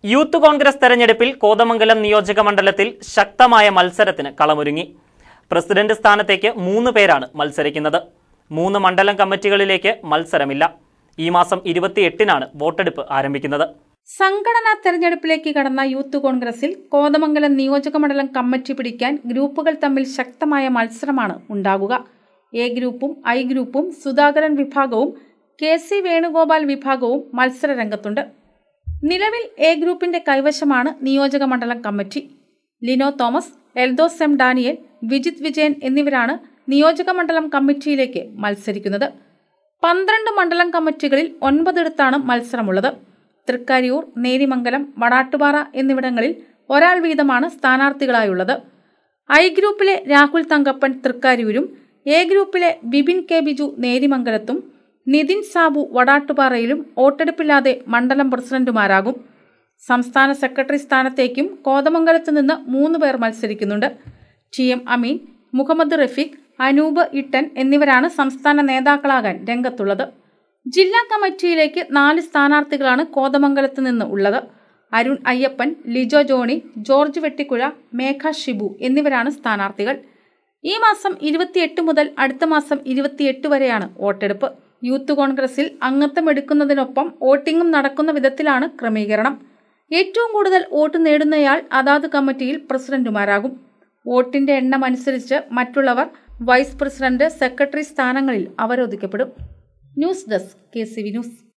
youth Congress തെരഞ്ഞെടുപ്പിൽ കോതമംഗലം നിയോജക മണ്ഡലത്തിൽ ശക്തമായ മത്സരത്തിന് കളമൊരുങ്ങി പ്രസിഡന്റ് സ്ഥാനത്തേക്ക് മൂന്ന് പേരാണ് മത്സരിക്കുന്നത് മൂന്ന് മണ്ഡലം കമ്മിറ്റികളിലേക്ക് മത്സരമില്ല ഈ മാസം ഇരുപത്തിയെട്ടിനാണ് വോട്ടെടുപ്പ് ആരംഭിക്കുന്നത് സംഘടനാ തെരഞ്ഞെടുപ്പിലേക്ക് കടന്ന യൂത്ത് കോൺഗ്രസിൽ കോതമംഗലം നിയോജകമണ്ഡലം കമ്മിറ്റി പിടിക്കാൻ ഗ്രൂപ്പുകൾ തമ്മിൽ ശക്തമായ മത്സരമാണ് ഉണ്ടാകുക എ ഗ്രൂപ്പും ഐ ഗ്രൂപ്പും സുധാകരൻ വിഭാഗവും കെ സി വേണുഗോപാൽ വിഭാഗവും മത്സരരംഗത്തുണ്ട് നിലവിൽ എ ഗ്രൂപ്പിന്റെ കൈവശമാണ് നിയോജക മണ്ഡലം committee Lino Thomas Eldhose M Daniel Vijith Vijayan എന്നിവരാണ് നിയോജക മണ്ഡലം കമ്മിറ്റിയിലേക്ക് മത്സരിക്കുന്നത് പന്ത്രണ്ട് മണ്ഡലം കമ്മിറ്റികളിൽ ഒൻപതിടത്താണ് മത്സരമുള്ളത് തൃക്കാരിയൂർ നേരിമംഗലം വടാട്ടുപാറ എന്നിവിടങ്ങളിൽ ഒരാൾ വീതമാണ് സ്ഥാനാർത്ഥികളായുള്ളത് ഐ ഗ്രൂപ്പിലെ രാഹുൽ തങ്കപ്പൻ തൃക്കാരിയൂരും എ ഗ്രൂപ്പിലെ ബിബിൻ കെ ബിജു നേരിമംഗലത്തും നിതിൻ സാബു വടാട്ടുപാറയിലും വോട്ടെടുപ്പില്ലാതെ മണ്ഡലം പ്രസിഡന്റുമാരാകും സംസ്ഥാന സെക്രട്ടറി സ്ഥാനത്തേക്കും കോതമംഗലത്ത് നിന്ന് മൂന്ന് പേർ മത്സരിക്കുന്നുണ്ട് ടി എം അമീൻ മുഹമ്മദ് റഫീഖ് അനൂപ് ഇട്ടൻ എന്നിവരാണ് സംസ്ഥാന നേതാക്കളാകാൻ രംഗത്തുള്ളത് ജില്ലാ കമ്മിറ്റിയിലേക്ക് നാല് സ്ഥാനാർത്ഥികളാണ് കോതമംഗലത്ത് നിന്ന് ഉള്ളത് അരുൺ അയ്യപ്പൻ ലിജോ ജോണി ജോർജ് വെട്ടിക്കുഴ മേഘ ഷിബു എന്നിവരാണ് സ്ഥാനാർത്ഥികൾ ഈ മാസം ഇരുപത്തിയെട്ട് മുതൽ അടുത്ത മാസം ഇരുപത്തിയെട്ട് വരെയാണ് വോട്ടെടുപ്പ് യൂത്ത് കോൺഗ്രസിൽ അംഗത്വം എടുക്കുന്നതിനൊപ്പം വോട്ടിംഗും നടക്കുന്ന വിധത്തിലാണ് ക്രമീകരണം ഏറ്റവും കൂടുതൽ വോട്ട് നേടുന്നയാൾ അതാത് കമ്മിറ്റിയിൽ പ്രസിഡന്റുമാരാകും വോട്ടിന്റെ എണ്ണം അനുസരിച്ച് മറ്റുള്ളവർ വൈസ് പ്രസിഡന്റ് സെക്രട്ടറി സ്ഥാനങ്ങളിൽ അവരോധിക്കപ്പെടും news desk K C V news